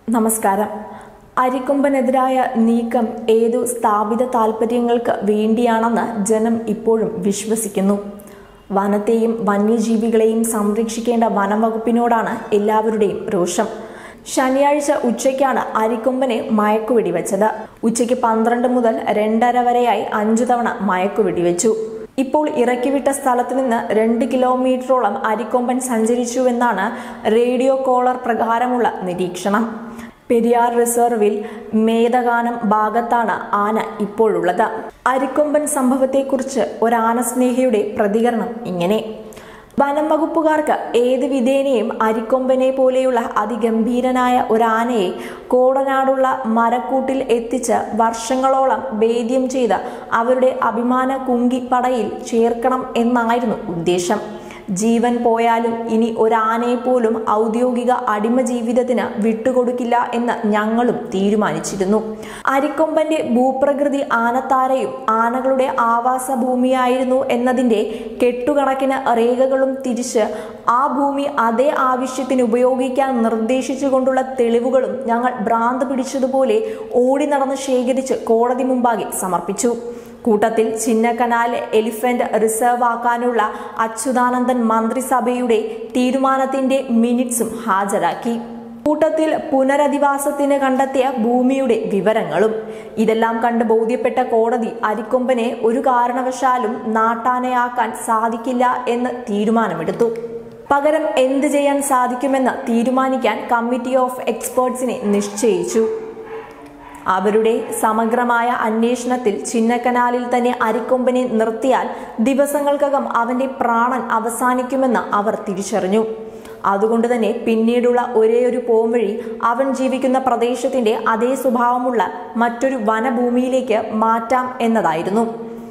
നമസ്കാരം അരിക്കൊമ്പനെതിരായ നീക്കം ഏതു സ്ഥാപിത താൽപ്പര്യങ്ങൾക്ക് വേണ്ടിയാണെന്ന് ജനം ഇപ്പോഴും വിശ്വസിക്കുന്നു വനത്തെയും വന്യജീവികളെയും സംരക്ഷിക്കേണ്ട വനംവകുപ്പിനോടാണ് എല്ലാവരുടെയും രോഷം ശനിയാഴ്ച ഉച്ചയ്ക്കാണ് അരിക്കൊമ്പനെ മയക്കുവെടി വെച്ചത് ഉച്ചയ്ക്ക് പന്ത്രണ്ട് മുതൽ രണ്ടര വരെയായി അഞ്ചു തവണ മയക്കുവെടി വെച്ചു ഇപ്പോൾ ഇറക്കിവിട്ട സ്ഥലത്ത് നിന്ന് രണ്ട് കിലോമീറ്ററോളം അരിക്കൊമ്പൻ സഞ്ചരിച്ചുവെന്നാണ് റേഡിയോ കോളർ പ്രകാരമുള്ള നിരീക്ഷണം പെരിയാർ റിസർവിൽ മേധഗാനം ഭാഗത്താണ് ആന ഇപ്പോഴുള്ളത് അരിക്കൊമ്പൻ സംഭവത്തെക്കുറിച്ച് ഒരാന സ്നേഹിയുടെ പ്രതികരണം ഇങ്ങനെ വനം വകുപ്പുകാർക്ക് ഏത് വിധേനയും അരിക്കൊമ്പനെ പോലെയുള്ള അതിഗംഭീരനായ ഒരാനയെ കോടനാടുള്ള മരക്കൂട്ടിൽ എത്തിച്ച് വർഷങ്ങളോളം ഭേദ്യം ചെയ്ത് അവരുടെ അഭിമാന കുങ്കിപ്പടയിൽ ചേർക്കണം എന്നായിരുന്നു ഉദ്ദേശം ജീവൻ പോയാലും ഇനി ഒരാനയെ പോലും ഔദ്യോഗിക അടിമ ജീവിതത്തിന് വിട്ടുകൊടുക്കില്ല എന്ന് ഞങ്ങളും തീരുമാനിച്ചിരുന്നു അരിക്കൊമ്പന്റെ ഭൂപ്രകൃതി ആനത്താരയും ആനകളുടെ ആവാസ ഭൂമിയായിരുന്നു എന്നതിന്റെ കെട്ടുകണക്കിന് രേഖകളും തിരിച്ച് ആ ഭൂമി അതേ ആവശ്യത്തിന് ഉപയോഗിക്കാൻ നിർദ്ദേശിച്ചുകൊണ്ടുള്ള തെളിവുകളും ഞങ്ങൾ ഭ്രാന്ത് പിടിച്ചതുപോലെ ഓടി നടന്ന് ശേഖരിച്ച് കോടതി മുമ്പാകെ സമർപ്പിച്ചു കൂട്ടത്തിൽ ചിന്നക്കനാൽ എലിഫന്റ് റിസർവ് ആക്കാനുള്ള അച്യുതാനന്ദൻ മന്ത്രിസഭയുടെ തീരുമാനത്തിന്റെ മിനിറ്റ്സും ഹാജരാക്കി കൂട്ടത്തിൽ പുനരധിവാസത്തിന് കണ്ടെത്തിയ ഭൂമിയുടെ വിവരങ്ങളും ഇതെല്ലാം കണ്ട് ബോധ്യപ്പെട്ട കോടതി അരിക്കൊമ്പനെ ഒരു കാരണവശാലും നാട്ടാനയാക്കാൻ സാധിക്കില്ല എന്ന് തീരുമാനമെടുത്തു പകരം എന്ത് ചെയ്യാൻ സാധിക്കുമെന്ന് തീരുമാനിക്കാൻ കമ്മിറ്റി ഓഫ് എക്സ്പേർട്സിനെ നിശ്ചയിച്ചു അവരുടെ സമഗ്രമായ അന്വേഷണത്തിൽ ചിന്നക്കനാലിൽ തന്നെ അരിക്കൊമ്പനെ നിർത്തിയാൽ ദിവസങ്ങൾക്കകം അവന്റെ പ്രാണൻ അവസാനിക്കുമെന്ന് അവർ തിരിച്ചറിഞ്ഞു അതുകൊണ്ട് തന്നെ പിന്നീടുള്ള ഒരേയൊരു പോംവഴി അവൻ ജീവിക്കുന്ന പ്രദേശത്തിന്റെ അതേ സ്വഭാവമുള്ള മറ്റൊരു വനഭൂമിയിലേക്ക് മാറ്റാം എന്നതായിരുന്നു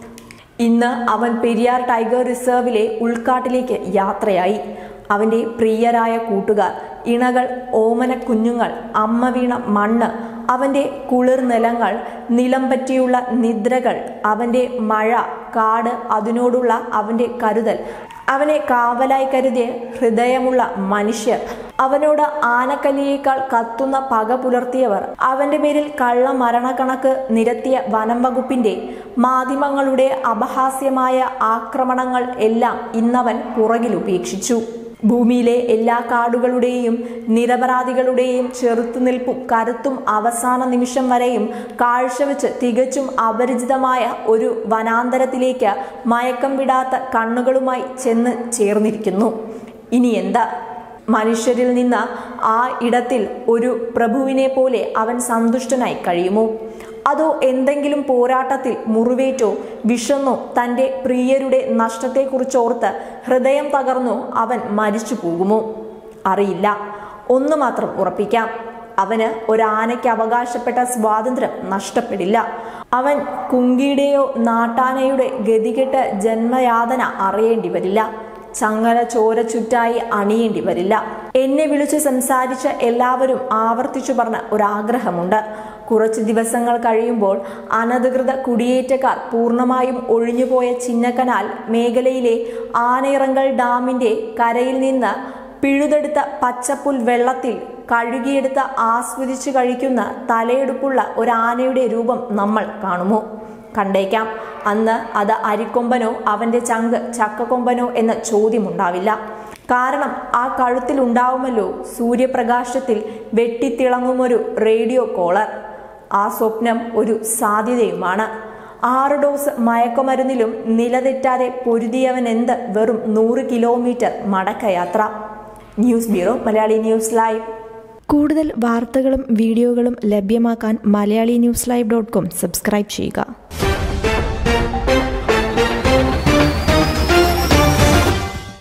ഇന്ന് അവൻ പെരിയാർ ടൈഗർ റിസർവിലെ ഉൾക്കാട്ടിലേക്ക് യാത്രയായി അവന്റെ പ്രിയരായ കൂട്ടുകാർ ഇണകൾ ഓമന കുഞ്ഞുങ്ങൾ അമ്മ വീണ മണ്ണ് അവന്റെ കുളിർ നിലങ്ങൾ നിലം പറ്റിയുള്ള നിദ്രകൾ അവന്റെ മഴ കാട് അതിനോടുള്ള അവന്റെ കരുതൽ അവനെ കാവലായി കരുതിയ ഹൃദയമുള്ള മനുഷ്യർ അവനോട് ആനക്കല്ലിയേക്കാൾ കത്തുന്ന പക പുലർത്തിയവർ അവന്റെ പേരിൽ കള്ള മരണക്കണക്ക് നിരത്തിയ വനം വകുപ്പിന്റെ മാധ്യമങ്ങളുടെ അപഹാസ്യമായ ആക്രമണങ്ങൾ എല്ലാം ഇന്നവൻ പുറകിൽ ഉപേക്ഷിച്ചു ഭൂമിയിലെ എല്ലാ കാടുകളുടെയും നിരപരാധികളുടെയും ചെറുത്തുനിൽപ്പും കരുത്തും അവസാന നിമിഷം വരെയും കാഴ്ചവെച്ച് തികച്ചും അപരിചിതമായ ഒരു വനാന്തരത്തിലേക്ക് മയക്കം വിടാത്ത കണ്ണുകളുമായി ചെന്ന് ചേർന്നിരിക്കുന്നു ഇനി എന്താ മനുഷ്യരിൽ നിന്ന് ആ ഇടത്തിൽ ഒരു പ്രഭുവിനെ പോലെ അവൻ സന്തുഷ്ടനായി കഴിയുമോ അതോ എന്തെങ്കിലും പോരാട്ടത്തിൽ മുറിവേറ്റോ വിഷന്നോ തൻ്റെ പ്രിയരുടെ നഷ്ടത്തെക്കുറിച്ചോർത്ത് ഹൃദയം തകർന്നോ അവൻ മരിച്ചു പോകുമോ അറിയില്ല ഒന്ന് മാത്രം ഉറപ്പിക്കാം അവന് ഒരാനയ്ക്ക് അവകാശപ്പെട്ട സ്വാതന്ത്ര്യം നഷ്ടപ്പെടില്ല അവൻ കുങ്കിയുടെയോ നാട്ടാനയുടെ ഗതികെട്ട് ജന്മയാതന അറിയേണ്ടി വരില്ല ചങ്ങല ചോര ചുറ്റായി അണിയേണ്ടി വരില്ല എന്നെ വിളിച്ച് സംസാരിച്ച എല്ലാവരും ആവർത്തിച്ചു പറഞ്ഞ ഒരാഗ്രഹമുണ്ട് കുറച്ച് ദിവസങ്ങൾ കഴിയുമ്പോൾ അനധികൃത കുടിയേറ്റക്കാർ പൂർണ്ണമായും ഒഴിഞ്ഞുപോയ ചിന്നക്കനാൽ മേഖലയിലെ ആനയിറങ്കൽ ഡാമിന്റെ കരയിൽ നിന്ന് പിഴുതെടുത്ത പച്ചപ്പുൽ വെള്ളത്തിൽ കഴുകിയെടുത്ത് ആസ്വദിച്ചു കഴിക്കുന്ന തലയെടുപ്പുള്ള ഒരാനയുടെ രൂപം നമ്മൾ കാണുമോ കണ്ടേക്കാം അന്ന് അത് അരിക്കൊമ്പനോ അവന്റെ ചങ്ക് ചക്കക്കൊമ്പനോ എന്ന ചോദ്യമുണ്ടാവില്ല കാരണം ആ കഴുത്തിൽ ഉണ്ടാവുമല്ലോ സൂര്യപ്രകാശത്തിൽ വെട്ടിത്തിളങ്ങുമൊരു റേഡിയോ കോളർ ആ സ്വപ്നം ഒരു സാധ്യതയുമാണ് ആറ് ഡോസ് മയക്കുമരുന്നിലും നിലതെറ്റാതെ പൊരുതിയവൻ എന്ത് വെറും നൂറ് കിലോമീറ്റർ മടക്കയാത്ര news bureau Malayali news live കൂടുതൽ വാർത്തകളും വീഡിയോകളും ലഭ്യമാക്കാൻ Malayali news live dot com subscribe ചെയ്യുക